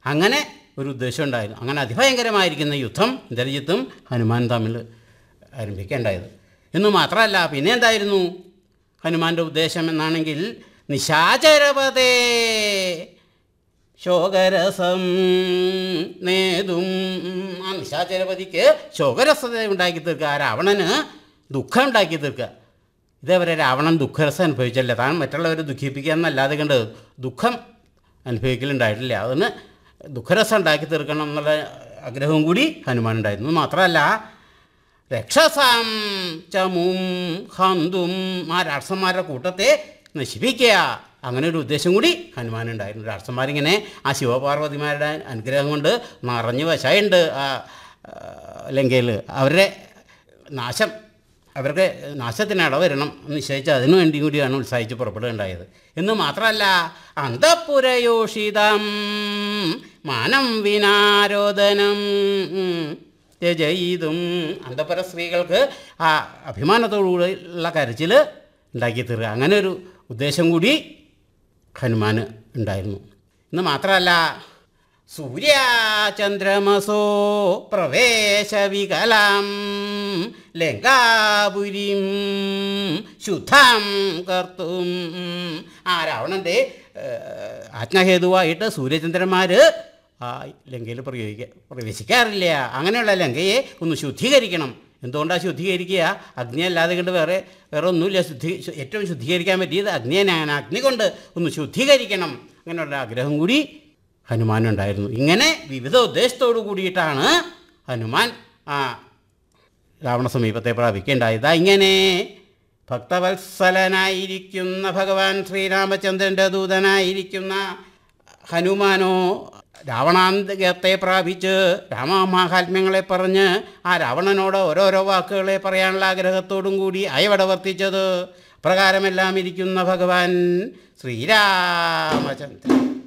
അങ്ങനെ ഒരു ഉദ്ദേശം ഉണ്ടായിരുന്നു അങ്ങനെ അതിഭയങ്കരമായിരിക്കുന്ന യുദ്ധം ഇന്ദ്രജിത്തും ഹനുമാൻ തമ്മിൽ ആരംഭിക്കേണ്ടായത് എന്ന് മാത്രമല്ല പിന്നെ എന്തായിരുന്നു ഹനുമാൻ്റെ ഉദ്ദേശം എന്നാണെങ്കിൽ നിശാചരപതേ ശോകരസം നേതും ആ നിശാചരപതിക്ക് ശോകരസത ഉണ്ടാക്കി തീർക്കുക ആ രാവണന് ദുഃഖം ഉണ്ടാക്കി തീർക്കുക ഇതേവരെ രാവണൻ ദുഃഖരസം അനുഭവിച്ചല്ലേ താൻ മറ്റുള്ളവരെ ദുഃഖിപ്പിക്കുക എന്നല്ലാതെ കണ്ട് ദുഃഖം അനുഭവിക്കലുണ്ടായിട്ടില്ല അതിന് ദുഃഖരസം ഉണ്ടാക്കി തീർക്കണം എന്നുള്ള ആഗ്രഹവും കൂടി ഹനുമാൻ ഉണ്ടായിരുന്നു മാത്രമല്ല രക്ഷസാം ചമും ഹന്തും ആ രാക്ഷസന്മാരുടെ കൂട്ടത്തെ നശിപ്പിക്കുക അങ്ങനെ ഒരു ഉദ്ദേശം കൂടി ഹനുമാനുണ്ടായിരുന്നു രാക്ഷസന്മാരിങ്ങനെ ആ ശിവപാർവതിമാരുടെ അനുഗ്രഹം കൊണ്ട് നിറഞ്ഞു വശമുണ്ട് ആ ആ, ലങ്കയിൽ അവരുടെ നാശം അവർക്ക് നാശത്തിന് ഇടവരണം എന്ന് നിശ്ചയിച്ച് അതിനു വേണ്ടി കൂടിയാണ് ഉത്സാഹിച്ച് പുറപ്പെടുകയുണ്ടായത് എന്ന് മാത്രമല്ല അന്തപുരയോഷിതം മാനം വിനാരോധനം ത്യജയിതും അന്തപുര സ്ത്രീകൾക്ക് ആ അഭിമാനത്തോടുകൂടിയുള്ള കരച്ചിൽ ഉണ്ടാക്കി തീർക്കുക അങ്ങനെ ഒരു ഉദ്ദേശം കൂടി ഹനുമാന് ഉണ്ടായിരുന്നു എന്ന് മാത്രമല്ല സൂര്യാചന്ദ്രമസോ പ്രവേശവികലാം ലങ്കാപുരിം ശുദ്ധം കർത്തും ആ രാവണൻ്റെ ഏഹ്, ആജ്ഞാഹേതുവായിട്ട് സൂര്യചന്ദ്രന്മാർ ആ ലങ്കയിൽ പ്രയോഗിക്ക പ്രവേശിക്കാറില്ല അങ്ങനെയുള്ള ലങ്കയെ ഒന്ന് ശുദ്ധീകരിക്കണം എന്തുകൊണ്ടാണ് ശുദ്ധീകരിക്കുക അഗ്നി അല്ലാതെ കൊണ്ട് വേറെ വേറെ ഒന്നുമില്ല ശുദ്ധി ശു- ഏറ്റവും ശുദ്ധീകരിക്കാൻ പറ്റിയത് അഗ്നിയാണ് അഗ്നി കൊണ്ട് ഒന്ന് ശുദ്ധീകരിക്കണം അങ്ങനെയുള്ള ആഗ്രഹം കൂടി ഹനുമാനുണ്ടായിരുന്നു ഇങ്ങനെ വിവിധ ഉദ്ദേശത്തോടു കൂടിയിട്ടാണ് ഹനുമാൻ ആ രാവണ സമീപത്തെ പ്രാപിക്കേണ്ടായത് ഇങ്ങനെ ഭക്തവത്സലനായിരിക്കുന്ന ഭഗവാൻ ശ്രീരാമചന്ദ്രൻ്റെ ദൂതനായിരിക്കുന്ന ഹനുമാനോ രാവണാന്തകത്തെ പ്രാപിച്ച് രാമമാഹാത്മ്യങ്ങളെ പറഞ്ഞ് ആ രാവണനോട് ഓരോരോ വാക്കുകളെ പറയാനുള്ള ആഗ്രഹത്തോടും കൂടി അയവട വർത്തിച്ചത് പ്രകാരമെല്ലാം ഇരിക്കുന്ന ഭഗവാൻ ശ്രീരാമചന്ദ്രൻ